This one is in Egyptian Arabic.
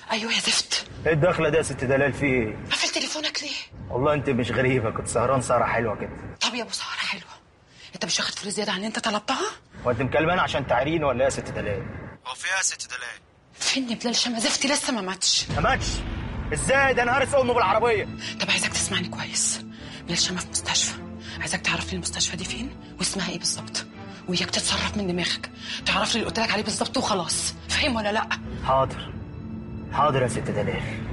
ايوه يا زفت ايه الدخله دي يا ست دلال في ايه قفل تليفونك ليه والله انت مش غريبه كنت سهران سهره حلوه كده طب يا ابو سهره حلوه انت مش واخد فلوس زياده عن اللي انت طلبتها هو انت مكلماني عشان تعرين ولا ايه يا ست دلال هو في ايه يا ست دلال فين بلال شما زفتي لسه ما ماتش ما ماتش ازاي ده انا هارس امه بالعربيه طب عايزك تسمعني كويس بلال شما في مستشفى عايزك تعرف لي المستشفى دي فين واسمها ايه بالظبط وياك تتصرف من دماغك تعرف لي اللي قلت لك عليه بالظبط وخلاص فاهم ولا لا حاضر حاضر يا ست دلال